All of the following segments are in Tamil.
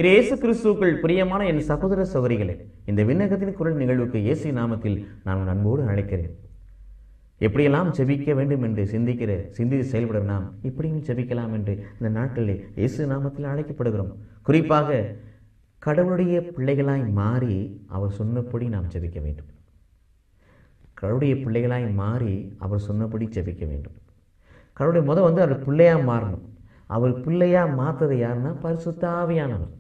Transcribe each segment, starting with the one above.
இது இயேசு கிறிஸ்துவுக்குள் பிரியமான என் சகோதர சகோதரிகளே இந்த விண்ணகத்தின் குரல் நிகழ்வுக்கு இயேசு நாமத்தில் நான் உன் அன்போடு அழைக்கிறேன் எப்படியெல்லாம் ஜெபிக்க வேண்டும் என்று சிந்திக்கிற சிந்தித்து செயல்படுற நாம் இப்படியும் ஜெபிக்கலாம் என்று இந்த நாட்களில் இயேசு நாமத்தில் அழைக்கப்படுகிறோம் குறிப்பாக கடவுளுடைய பிள்ளைகளாய் மாறி அவர் சொன்னபடி நாம் ஜெபிக்க வேண்டும் கடவுளுடைய பிள்ளைகளாய் மாறி அவர் சொன்னபடி ஜெபிக்க வேண்டும் கடவுளுடைய முத வந்து அவர் பிள்ளையா மாறணும் அவர் பிள்ளையா மாத்தது யாருன்னா பரிசுத்த ஆவியானவர்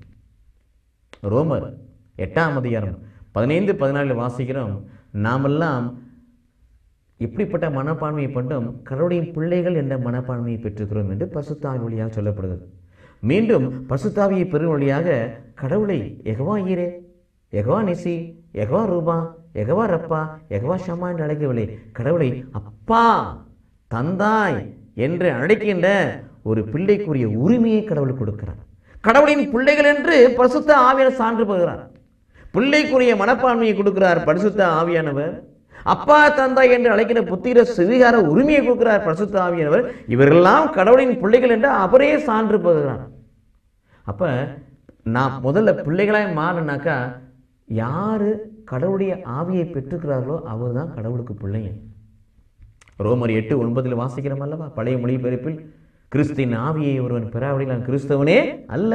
ரோமர் எட்டாம் அதிகாரம் பதினைந்து பதினாலில் வாசிக்கிறோம் நாமெல்லாம் இப்படிப்பட்ட மனப்பான்மையை கொண்டும் கடவுளுடைய பிள்ளைகள் என்ற மனப்பான்மையை பெற்றுக்கிறோம் என்று பசுத்தாவி வழியாக சொல்லப்படுகிறது மீண்டும் பசுத்தாவியை பெறும் வழியாக கடவுளை எகவா ஈரே எகவா நிசி எகவா ரூபா எகவா ரப்பா எகவா ஷமா என்று அழைக்கவில்லை கடவுளை அப்பா தந்தாய் என்று அழைக்கின்ற ஒரு பிள்ளைக்குரிய உரிமையை கடவுள் கொடுக்கிறார் கடவுளின் பிள்ளைகள் என்று பரிசுத்த ஆவியான சான்று பெறுகிறார் பிள்ளைக்குரிய மனப்பான்மையை கொடுக்கிறார் பரிசுத்த ஆவியானவர் அப்பா தந்தா என்று அழைக்கிற புத்திர சுவீகார உரிமையை கொடுக்கிறார் பரிசுத்த ஆவியானவர் இவரெல்லாம் கடவுளின் பிள்ளைகள் என்று அவரே சான்று பெறுகிறார் அப்ப நான் முதல்ல பிள்ளைகளாய் மாறினாக்கா யாரு கடவுளுடைய ஆவியை பெற்றுக்கிறார்களோ அவர் தான் கடவுளுக்கு பிள்ளைங்க ரோமர் எட்டு ஒன்பதில் வாசிக்கிறோம் அல்லவா பழைய மொழிபெயர்ப்பில் கிறிஸ்தின் ஆவியை ஒருவன் பெறாவிடில் நான் கிறிஸ்தவனே அல்ல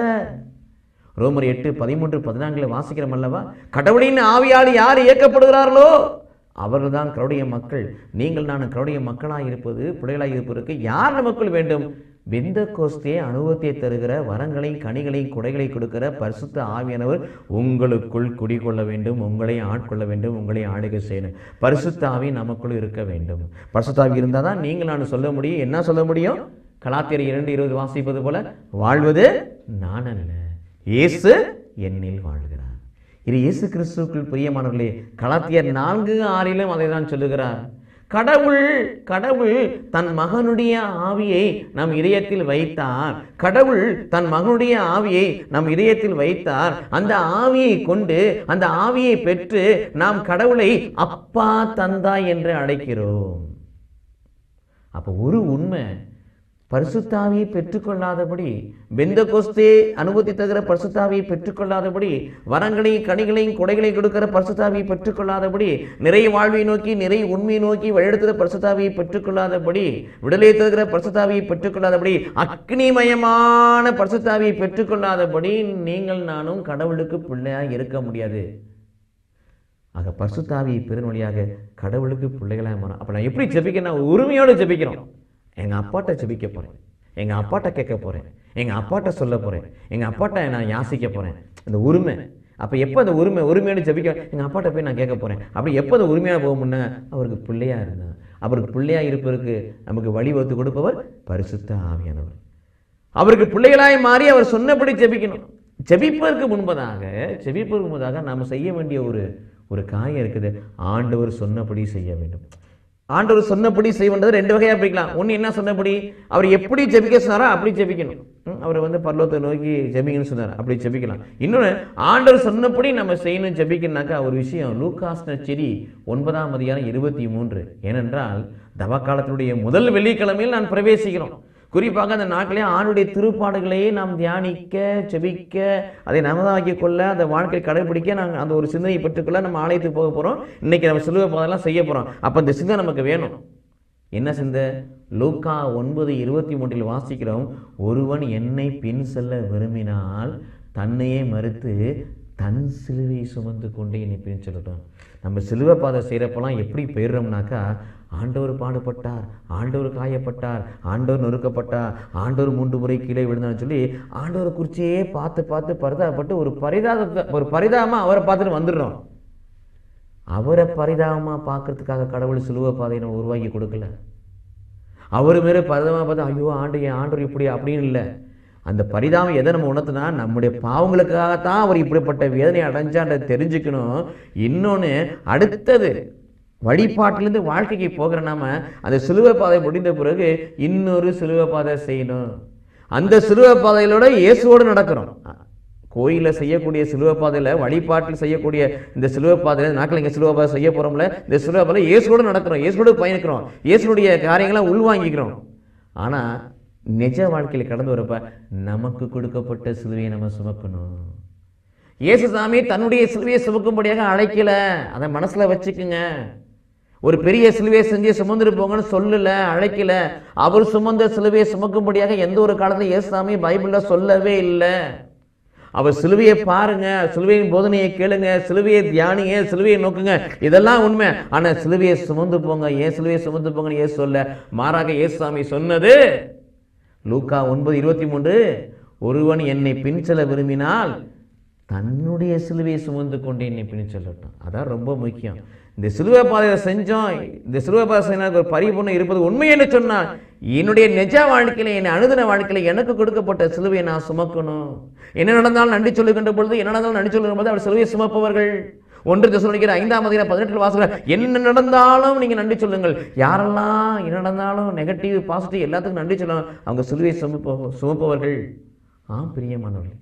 ரோமர் எட்டு பதிமூன்று பதினான்கில் வாசிக்கிறோம் அல்லவா கடவுளின் ஆவியால் யார் இயக்கப்படுகிறார்களோ அவர்கள் தான் கருடைய மக்கள் நீங்கள் நான் கருடைய மக்களாக இருப்பது பிள்ளைகளாக இருப்பதற்கு யார் நமக்குள் வேண்டும் வெந்த கோஸ்தே அனுபவத்தை தருகிற வரங்களையும் கனிகளையும் குடைகளை கொடுக்கிற பரிசுத்த ஆவியானவர் உங்களுக்குள் குடிகொள்ள வேண்டும் உங்களை ஆட்கொள்ள வேண்டும் உங்களை ஆளுகை செய்யணும் பரிசுத்த ஆவி நமக்குள் இருக்க வேண்டும் பரிசுத்த ஆவி இருந்தால் தான் நீங்கள் நான் சொல்ல முடியும் என்ன சொல்ல முடியும் கலாத்தியர் இரண்டு இருபது வாசிப்பது போல வாழ்வது நான் அல்ல இயேசு என்னில் வாழ்கிறார் இது இயேசு கிறிஸ்துவுக்குள் பிரியமானவர்களே கலாத்தியர் நான்கு ஆறிலும் அதை தான் சொல்லுகிறார் கடவுள் கடவுள் தன் மகனுடைய ஆவியை நம் இதயத்தில் வைத்தார் கடவுள் தன் மகனுடைய ஆவியை நம் இதயத்தில் வைத்தார் அந்த ஆவியை கொண்டு அந்த ஆவியை பெற்று நாம் கடவுளை அப்பா தந்தாய் என்று அழைக்கிறோம் அப்போ ஒரு உண்மை பரிசுத்தாவியை பெற்றுக்கொள்ளாதபடி பெந்த கோஸ்தே அனுபூதி தகுற பரிசுத்தாவியை பெற்றுக்கொள்ளாதபடி வரங்களையும் கனிகளையும் கொடைகளையும் கொடுக்கிற பரிசுத்தாவியை பெற்றுக்கொள்ளாதபடி நிறை வாழ்வை நோக்கி நிறை உண்மையை நோக்கி வழிநடத்துகிற பரிசுத்தாவியை பெற்றுக்கொள்ளாதபடி விடுதலை தருகிற பரிசுத்தாவியை பெற்றுக்கொள்ளாதபடி அக்னிமயமான பரிசுத்தாவியை பெற்றுக்கொள்ளாதபடி நீங்கள் நானும் கடவுளுக்கு பிள்ளையாக இருக்க முடியாது ஆக பரிசுத்தாவியை பெரும் வழியாக கடவுளுக்கு பிள்ளைகளாக மாறும் அப்போ நான் எப்படி ஜெபிக்கிறேன் நான் உரிமையோடு ஜெபிக்கிறோம் எங்கள் அப்பாட்ட ஜெபிக்க போகிறேன் எங்கள் அப்பாட்ட கேட்க போகிறேன் எங்கள் அப்பாட்ட சொல்ல போகிறேன் எங்கள் அப்பாட்ட நான் யாசிக்க போகிறேன் அந்த உரிமை அப்போ எப்போ அந்த உரிமை உரிமையோடு ஜெபிக்க எங்கள் அப்பாட்ட போய் நான் கேட்க போகிறேன் அப்படி எப்போ அந்த உரிமையாக போக முன்ன அவருக்கு பிள்ளையாக இருந்தான் அவருக்கு பிள்ளையாக இருப்பதற்கு நமக்கு வழி வகுத்து கொடுப்பவர் பரிசுத்த ஆவியானவர் அவருக்கு பிள்ளைகளாய் மாறி அவர் சொன்னபடி ஜெபிக்கணும் ஜெபிப்பதற்கு முன்பதாக ஜெபிப்பதற்கு முன்பதாக நாம் செய்ய வேண்டிய ஒரு ஒரு காரியம் இருக்குது ஆண்டவர் சொன்னபடி செய்ய வேண்டும் ஆண்டவர் சொன்னபடி செய்வது ரெண்டு வகையா பிரிக்கலாம் ஒன்று என்ன சொன்னபடி அவர் எப்படி ஜெபிக்க சொன்னாரோ அப்படி ஜெபிக்கணும் ம், அவர் வந்து பரலோகத்தை நோக்கி ஜெபிக்கணும்னு சொன்னார் அப்படி ஜெபிக்கலாம் இன்னொன்று ஆண்டவர் சொன்னபடி நம்ம செய்யணும் ஜெபிக்கணும்னாக்கா ஒரு விஷயம் லூகாஸ் நச்செடி ஒன்பதாம் அதிகாரம் இருபத்தி மூன்று ஏனென்றால் தவக்காலத்தினுடைய முதல் வெள்ளிக்கிழமையில் நான் பிரவேசிக்கிறோம் குறிப்பாக அந்த நாட்களே ஆணுடைய திருப்பாடுகளையே நாம் தியானிக்க ஜெபிக்க அதை நமதாக்கிக் கொள்ள அந்த வாழ்க்கை கடைபிடிக்க நாங்கள் அந்த ஒரு சிந்தனையை பெற்றுக்கொள்ள நம்ம ஆலயத்துக்கு போக போகிறோம் இன்னைக்கு நம்ம சிலுவை பாதெல்லாம் செய்ய போகிறோம் அப்போ இந்த சிந்தை நமக்கு வேணும் என்ன சிந்தை லூக்கா ஒன்பது இருபத்தி மூன்றில் வாசிக்கிறோம் ஒருவன் என்னை பின் செல்ல விரும்பினால் தன்னையே மறுத்து தன் சிலுவை சுமந்து கொண்டு என்னை பின் செல்லட்டும் நம்ம சிலுவை பாதை செய்கிறப்பெல்லாம் எப்படி போயிடுறோம்னாக்கா ஆண்டவர் பாடுபட்டார் ஆண்டவர் காயப்பட்டார் ஆண்டவர் நொறுக்கப்பட்டார் ஆண்டவர் மூன்று முறை கீழே விழுந்தான்னு சொல்லி ஆண்டவரை குறிச்சியே பார்த்து பார்த்து பரிதாபப்பட்டு ஒரு பரிதாபத்தை ஒரு பரிதாபமாக அவரை பார்த்துட்டு வந்துடுறோம் அவரை பரிதாபமாக பார்க்கறதுக்காக கடவுள் சிலுவை பாதையை நம்ம உருவாக்கி கொடுக்கல அவர் மேலே பரிதாபமாக பார்த்தா ஐயோ ஆண்டு என் ஆண்டவர் இப்படி அப்படின்னு இல்லை அந்த பரிதாபம் எதை நம்ம உணர்த்தினா நம்முடைய பாவங்களுக்காகத்தான் அவர் இப்படிப்பட்ட வேதனை அடைஞ்சான்றதை தெரிஞ்சுக்கணும் இன்னொன்று அடுத்தது வழிபாட்டிலேருந்து வாழ்க்கைக்கு போகிற நாம அந்த சிலுவை பாதை முடிந்த பிறகு இன்னொரு சிலுவை பாதை செய்யணும் அந்த சிலுவை பாதையிலோட இயேசுவோடு நடக்கிறோம் கோயிலில் செய்யக்கூடிய சிலுவை பாதையில் வழிபாட்டில் செய்யக்கூடிய இந்த சிலுவை பாதையில் நாட்கள் இங்கே சிலுவை பாதை செய்ய போகிறோம்ல இந்த சிலுவை பாதை இயேசுவோடு நடக்கிறோம் இயேசுவோடு பயணிக்கிறோம் இயேசுடைய காரியங்களை உள்வாங்கிக்கிறோம் ஆனால் நிஜ வாழ்க்கையில் கடந்து வரப்ப நமக்கு கொடுக்கப்பட்ட சிலுவையை நம்ம சுமக்கணும் இயேசுசாமி தன்னுடைய சிலுவையை சுமக்கும்படியாக அழைக்கல அதை மனசுல வச்சுக்குங்க ஒரு பெரிய சிலுவையை செஞ்சு சுமந்துட்டு போங்கன்னு சொல்லல அழைக்கல அவர் சுமந்த சிலுவையை சுமக்கும்படியாக எந்த ஒரு காலத்துல இயேசுசாமி பைபிள்ல சொல்லவே இல்லை அவர் சிலுவையை பாருங்க சிலுவையின் போதனையை கேளுங்க சிலுவையை தியானிங்க சிலுவையை நோக்குங்க இதெல்லாம் உண்மை ஆனா சிலுவையை சுமந்து போங்க ஏன் சிலுவையை சுமந்து போங்கன்னு ஏசு சொல்ல மாறாக இயேசுசாமி சொன்னது லூக்கா ஒன்பது இருபத்தி மூன்று ஒருவன் என்னை பின் செல்ல விரும்பினால் தன்னுடைய சிலுவையை சுமந்து கொண்டு என்னை பின் செல்லட்டும் அதான் ரொம்ப முக்கியம் இந்த சிலுவை பாதையை செஞ்சோம் இந்த சிலுவை பாதை செய்ய ஒரு பரிபூர்ணம் இருப்பது உண்மை என்று சொன்னால் என்னுடைய நிஜ வாழ்க்கையில என் அனுதின வாழ்க்கையில எனக்கு கொடுக்கப்பட்ட சிலுவையை நான் சுமக்கணும் என்ன நடந்தாலும் நன்றி சொல்லுகின்ற பொழுது என்ன நடந்தாலும் நன்றி சொல்லுகின்ற பொழுது அவர் சிலுவையை சுமப்பவர்கள் ஒன்று தசனிக்கிற ஐந்தாம் அதிகாரம் பதினெட்டு வாசகர் என்ன நடந்தாலும் நீங்க நன்றி சொல்லுங்கள் யாரெல்லாம் என்ன நடந்தாலும் நெகட்டிவ் பாசிட்டிவ் எல்லாத்துக்கும் நன்றி சொல்லணும் அவங்க சிலுவையை சுமப்ப சுமப்பவர்கள் ஆம் பிரியமானவர்கள்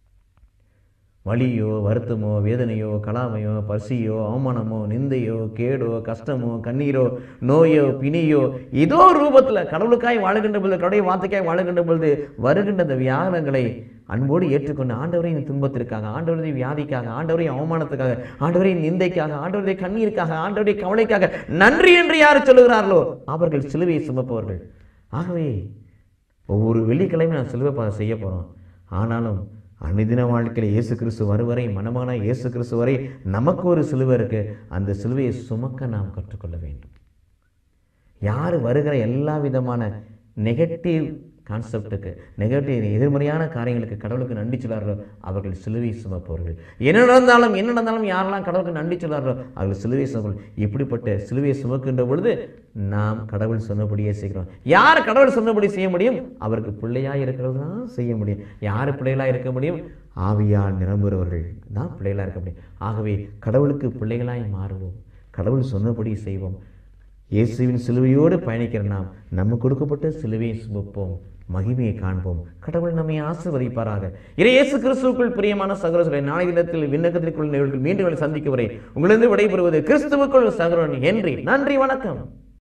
வலியோ வருத்தமோ வேதனையோ கலாமையோ பசியோ அவமானமோ நிந்தையோ கேடோ கஷ்டமோ கண்ணீரோ நோயோ பிணியோ ஏதோ ரூபத்தில் கடவுளுக்காய் வாழுகின்ற பொழுது கடவுளை வார்த்தைக்காய் வாழுகின்ற பொழுது வருகின்ற அந்த வியாகனங்களை அன்போடு ஏற்றுக்கொண்டு ஆண்டவரின் துன்பத்திற்காக ஆண்டவரது வியாதிக்காக ஆண்டவரின் அவமானத்துக்காக ஆண்டவரின் நிந்தைக்காக ஆண்டவருடைய கண்ணீருக்காக ஆண்டவருடைய கவலைக்காக நன்றி என்று யார் சொல்லுகிறார்களோ அவர்கள் சிலுவையை சுமப்பவர்கள் ஆகவே ஒவ்வொரு வெள்ளிக்கிழமையும் நான் சிலுவை பாதை செய்ய போகிறோம் ஆனாலும் அனுதின வாழ்க்கையில் இயேசு கிறிஸ்து வருவரை மனமான இயேசு கிறிஸ்து வரை நமக்கு ஒரு சிலுவை இருக்கு அந்த சிலுவையை சுமக்க நாம் கற்றுக்கொள்ள வேண்டும் யார் வருகிற எல்லா விதமான நெகட்டிவ் கான்செப்டுக்கு நெகட்டிவ் எதிர்மறையான காரியங்களுக்கு கடவுளுக்கு நன்றி சொல்லார்களோ அவர்கள் சிலுவை சுமப்பவர்கள் என்ன நடந்தாலும் என்ன நடந்தாலும் யாரெல்லாம் கடவுளுக்கு நன்றி சொல்லார்களோ அவர்கள் சிலுவை சுமப்பவர்கள் இப்படிப்பட்ட சிலுவையை சுமக்கின்ற பொழுது நாம் கடவுள் சொன்னபடியே செய்கிறோம் யார் கடவுள் சொன்னபடி செய்ய முடியும் அவருக்கு பிள்ளையாக இருக்கிறது தான் செய்ய முடியும் யார் பிள்ளைகளாக இருக்க முடியும் ஆவியால் நிரம்புகிறவர்கள் தான் பிள்ளைகளாக இருக்க முடியும் ஆகவே கடவுளுக்கு பிள்ளைகளாய் மாறுவோம் கடவுள் சொன்னபடி செய்வோம் இயேசுவின் சிலுவையோடு பயணிக்கிற நாம் நம்ம கொடுக்கப்பட்ட சிலுவையை சுமப்போம் மகிமையை காண்போம் கடவுள் நம்மை ஆசிர்வதிப்பாராக இறை இயேசு கிறிஸ்துவுக்குள் பிரியமான சகோதரர்களை நாளை தினத்தில் விண்ணகத்திற்குள் நிகழ்வுகள் மீண்டும் உங்களை சந்திக்கும் வரை உங்களிருந்து விடைபெறுவது கிறிஸ்துவுக்குள் சகோதரன் ஹென்றி நன்றி வணக்கம்